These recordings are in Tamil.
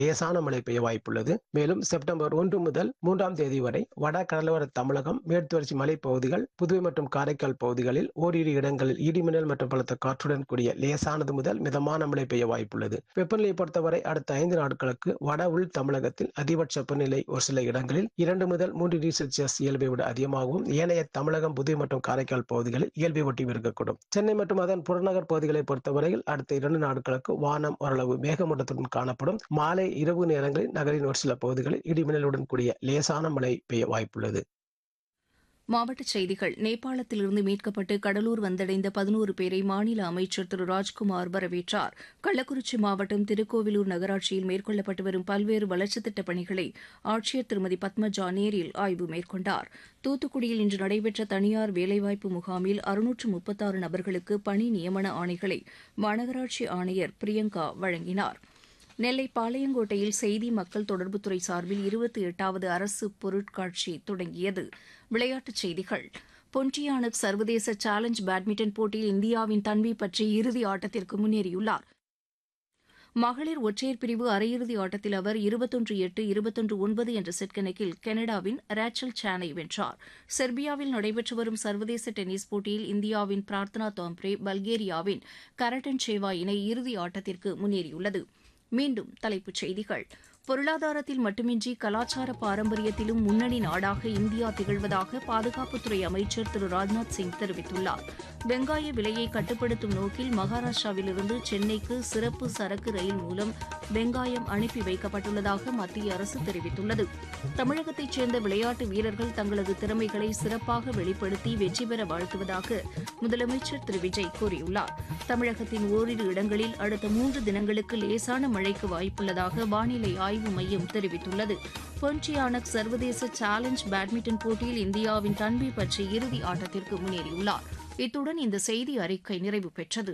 லேசான மழை பெய்ய வாய்ப்புள்ளது மேலும் செப்டம்பர் ஒன்று முதல் மூன்றாம் தேதி வரை வட கடலோர தமிழகம் மேற்குவரிச்சி மலைப்பகுதிகள் புதுவை மற்றும் காரைக்கால் பகுதிகளில் ஓரிரு இடங்களில் இடிமின்னல் மற்றும் பலத்த காற்றுடன் கூடிய லேசானது முதல் மிதமான மழை பெய்ய வாய்ப்புள்ளது வெப்பநிலையை பொறுத்தவரை அடுத்த ஐந்து நாட்களுக்கு வட உள் தமிழகத்தில் அதிகபட்ச வெப்பநிலை ஒரு சில இடங்களில் இரண்டு முதல் மூன்று டிகிரி செல்சியஸ் இயல்பை விட அதிகமாகவும் ஏனைய தமிழகம் புதுவை மற்றும் காரைக்கால் பகுதிகளில் இயல்பை ஒட்டி இருக்கக்கூடும் சென்னை மற்றும் அதன் புறநகர் பகுதிகளை பொறுத்தவரையில் அடுத்த இரண்டு நாட்களுக்கு வானம் ஓரளவு மேகமூட்டத்துடன் காணப்படும் மாலை இரவு நேரங்களில் நகரின் ஒரு சில பகுதிகளில் இடிமின்னலுடன் கூடிய லேசான மழை பெய்ய வாய்ப்புள்ளது மாவட்டச் செய்திகள் நேபாளத்திலிருந்து மீட்கப்பட்டு கடலூர் வந்தடைந்த பதினோரு பேரை மாநில அமைச்சர் திரு ராஜ்குமார் வரவேற்றார் கள்ளக்குறிச்சி மாவட்டம் திருக்கோவிலூர் நகராட்சியில் மேற்கொள்ளப்பட்டு வரும் பல்வேறு வளர்ச்சித் திட்டப் பணிகளை ஆட்சியர் திருமதி பத்மஜா நேரில் ஆய்வு மேற்கொண்டார் தூத்துக்குடியில் இன்று நடைபெற்ற தனியார் வேலைவாய்ப்பு முகாமில் அறுநூற்று முப்பத்தாறு நபர்களுக்கு பணி நியமன ஆணைகளை மாநகராட்சி ஆணையர் பிரியங்கா வழங்கினார் நெல்லை பாளையங்கோட்டையில் செய்தி மக்கள் தொடர்புத்துறை சார்பில் இருபத்தி எட்டாவது அரசு பொருட்காட்சி தொடங்கியது விளையாட்டுச் செய்திகள் பொன்டியானக் சர்வதேச சேலஞ்ச் பேட்மிண்டன் போட்டியில் இந்தியாவின் தன்வி பற்றி இறுதி ஆட்டத்திற்கு முன்னேறியுள்ளார் மகளிர் ஒற்றையர் பிரிவு அரையிறுதி ஆட்டத்தில் அவர் இருபத்தொன்று எட்டு இருபத்தொன்று ஒன்பது என்ற செட் கணக்கில் கனடாவின் ரேச்சல் சானை வென்றார் செர்பியாவில் நடைபெற்று வரும் சர்வதேச டென்னிஸ் போட்டியில் இந்தியாவின் பிரார்த்தனா தாம்ப்ரே பல்கேரியாவின் கரட்டன் சேவா இணை இறுதி ஆட்டத்திற்கு முன்னேறியுள்ளது மீண்டும் தலைப்புச் செய்திகள் பொருளாதாரத்தில் மட்டுமின்றி கலாச்சார பாரம்பரியத்திலும் முன்னணி நாடாக இந்தியா திகழ்வதாக பாதுகாப்புத்துறை அமைச்சர் திரு ராஜ்நாத் சிங் தெரிவித்துள்ளார் வெங்காய விலையை கட்டுப்படுத்தும் நோக்கில் மகாராஷ்டிராவிலிருந்து சென்னைக்கு சிறப்பு சரக்கு ரயில் மூலம் வெங்காயம் அனுப்பி வைக்கப்பட்டுள்ளதாக மத்திய அரசு தெரிவித்துள்ளது தமிழகத்தைச் சேர்ந்த விளையாட்டு வீரர்கள் தங்களது திறமைகளை சிறப்பாக வெளிப்படுத்தி வெற்றி பெற வாழ்த்துவதாக முதலமைச்சர் திரு விஜய் கூறியுள்ளார் தமிழகத்தின் ஓரிரு இடங்களில் அடுத்த மூன்று தினங்களுக்கு லேசான மழைக்கு வாய்ப்புள்ளதாக வானிலை ஆய்வு மையம் தெரிவித்துள்ளது பொன்டியானக் சர்வதேச சேலஞ்ச் பேட்மிண்டன் போட்டியில் இந்தியாவின் தன்வி பற்றி இறுதி ஆட்டத்திற்கு முன்னேறியுள்ளார் இத்துடன் இந்த செய்தி அறிக்கை நிறைவு பெற்றது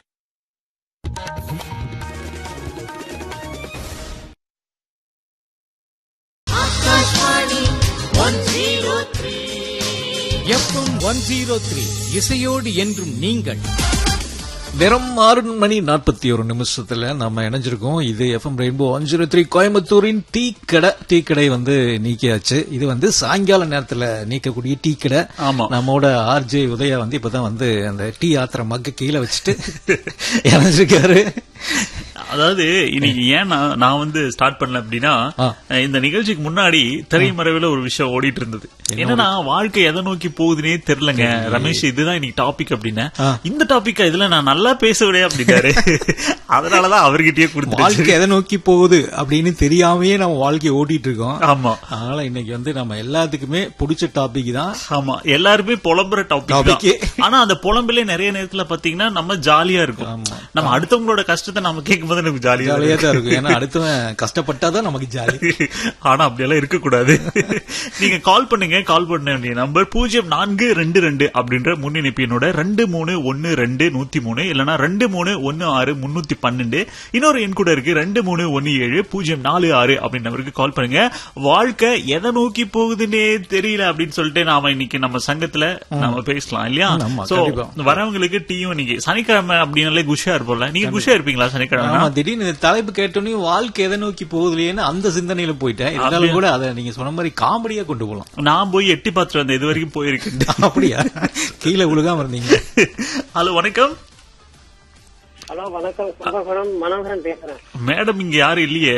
எஃப்எம் ஒன் ஜீரோ த்ரீ இசையோடு என்றும் நீங்கள் நிறம் ஆறு மணி நாற்பத்தி ஒரு நிமிஷத்துல நம்ம இணைஞ்சிருக்கோம் இது FM rainbow one zero three கோயம்புத்தூரின் டீ கடை டீ கடை வந்து நீக்கியாச்சு இது வந்து சாயங்கால நேரத்துல நீக்கக்கூடிய டீ கடை ஆமா. நம்மோட ஆர்ஜே உதயா வந்து இப்பதான் வந்து அந்த டீ ஆத்திர மக்க கீழே வச்சுட்டு இணைஞ்சிருக்காரு அதாவது இன்னைக்கு ஏன் நான் நான் வந்து ஸ்டார்ட் பண்ணல அப்படின்னா ஆ. இந்த நிகழ்ச்சிக்கு முன்னாடி திரைமறைவுல ஒரு விஷயம் ஓடிட்டு இருந்தது என்னன்னா வாழ்க்கை எதை நோக்கி போகுதுன்னே தெரியலங்க ரமேஷ் இதுதான் இன்னைக்கு டாபிக் அப்படின்னா ஆ. இந்த டாபிக் இதுல நான் நல்லா பேசுவேன் அப்படின்னாரு அதனாலதான் அவர்கிட்டயே வாழ்க்கை கொடுத்து எதை நோக்கி போகுது அப்படின்னு தெரியாமயே நம்ம வாழ்க்கையை ஓட்டிட்டு இருக்கோம் ஆமா அதனால இன்னைக்கு வந்து நம்ம எல்லாத்துக்குமே பிடிச்ச டாபிக் தான் ஆமா எல்லாருமே புலம்புற டாபிக் Topic. ஆனா அந்த புலம்பிலே நிறைய நேரத்துல பாத்தீங்கன்னா நம்ம ஜாலியா இருக்கும் ஆமா. நம்ம அடுத்தவங்களோட கஷ்டத்தை நம்ம கேட்கும் போது எனக்கு ஜாலியா ஜாலியா இருக்கும் தான் இருக்கும் ஏன்னா அடுத்தவன் கஷ்டப்பட்டாதான் நமக்கு ஜாலி ஆனா அப்படியெல்லாம் இருக்க கூடாது நீங்க கால் பண்ணுங்க கால் பண்ண வேண்டிய நம்பர் பூஜ்ஜியம் நான்கு ரெண்டு ரெண்டு அப்படின்ற முன்னிணைப்பு என்னோட ரெண்டு மூணு ஒன்னு ரெண்டு நூத்தி மூணு இல்லனா ரெண்டு மூணு ஒன்னு ஆறு முன்னூத்தி பன்னெண்டு இன்னொரு எண் கூட இருக்கு ரெண்டு மூணு ஒன்னு ஏழு பூஜ்ஜியம் நாலு ஆறு அப்படின்னு நம்பருக்கு கால் பண்ணுங்க வாழ்க்கை எதை நோக்கி போகுதுன்னே தெரியல அப்படின்னு சொல்லிட்டு நாம இன்னைக்கு நம்ம சங்கத்துல நாம பேசலாம் இல்லையா ஆமா, சோ கண்டிப்பா. வரவங்களுக்கு டீயும் இன்னைக்கு சனிக்கிழமை அப்படின்னாலே குஷியா இருப்போம்ல நீங்க குஷியா இருப்பீங்களா சனிக்கிழமை ஆமா திடீர்னு இந்த தலைப்பு கேட்டோன்னே வாழ்க்கை எதை நோக்கி போகுதுலேன்னு அந்த சிந்தனையில போயிட்டேன் இருந்தாலும் கூட அதை நீங்க சொன்ன மாதிரி காமெடியா கொண்டு போகலாம் நான் போய் எட்டி பார்த்துட்டு வந்தேன் இது வரைக்கும் போயிருக்கேன் அப்படியா கீழே விழுகாம இருந்தீங்க ஹலோ வணக்கம் ஹலோ வணக்கம் கும்பகோணம் மனோகரன் பேசுறேன் மேடம் இங்க யாரும் இல்லையே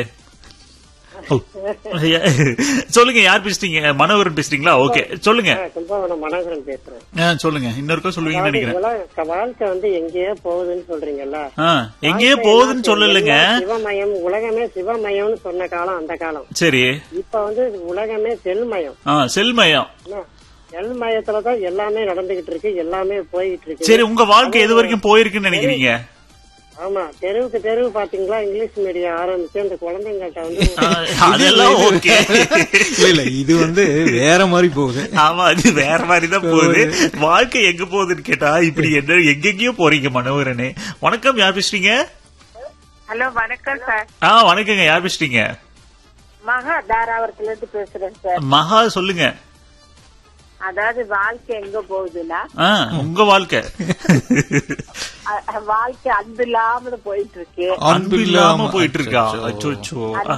சொல்லுங்க யார் பேசுறீங்க மனோகரன் பேசுறீங்களா ஓகே சொல்லுங்க ஆ, கும்பகோணம் மனோகரன் பேசுறேன் ஆ, சொல்லுங்க இன்னொருக்கா சொல்லுவீங்கன்னு அதாவது நினைக்கிறேன் உலக- வாழ்க்கை வந்து எங்கேயோ போகுதுன்னு சொல்றீங்கல்ல ஆ, எங்கேயோ போகுதுன்னு சொல்லலைங்க எல்லாம் சிவமயம் உலகமே சிவமயம்னு சொன்ன காலம் அந்த காலம் சரி இப்ப வந்து உலகமே செல்மயம் ஆ செல்மயம் என்ன? செல்மயத்துலதான் எல்லாமே நடந்துகிட்டு இருக்கு எல்லாமே போயிட்டு இருக்கு சரி உங்க வாழ்க்கை எது வரைக்கும் போயிருக்குன்னு நினைக்கிறீங்க ஆமா தெருவுக்கு தெருவு பாத்தீங்களா இங்கிலீஷ் மீடியம் ஆரம்பிச்சு அந்த குழந்தைங்கள்ட்ட வந்து ஆ, அதெல்லாம் ஓகே இல்ல இல்ல இது வந்து வேற மாதிரி போகுது ஆமா அது வேற மாதிரி தான் போகுது வாழ்க்கை எங்க போகுதுன்னு கேட்டா இப்படி என்ன எங்கெங்கயோ போறீங்க மனோகரனே வணக்கம் யார் பேசுறீங்க ஹலோ வணக்கம் சார் ஆ வணக்கங்க யார் பேசுறீங்க மகா தாராவரத்துல இருந்து பேசுறேன் சார் மகா சொல்லுங்க அதாவது வாழ்க்கை எங்க போகுதுன்னா ஆ, உங்க வாழ்க்கை அ- வாழ்க்கை அன்பு இல்லாம போயிட்டு இருக்கு அன்பு இல்லாம போயிட்டு இருக்கா அச்சோ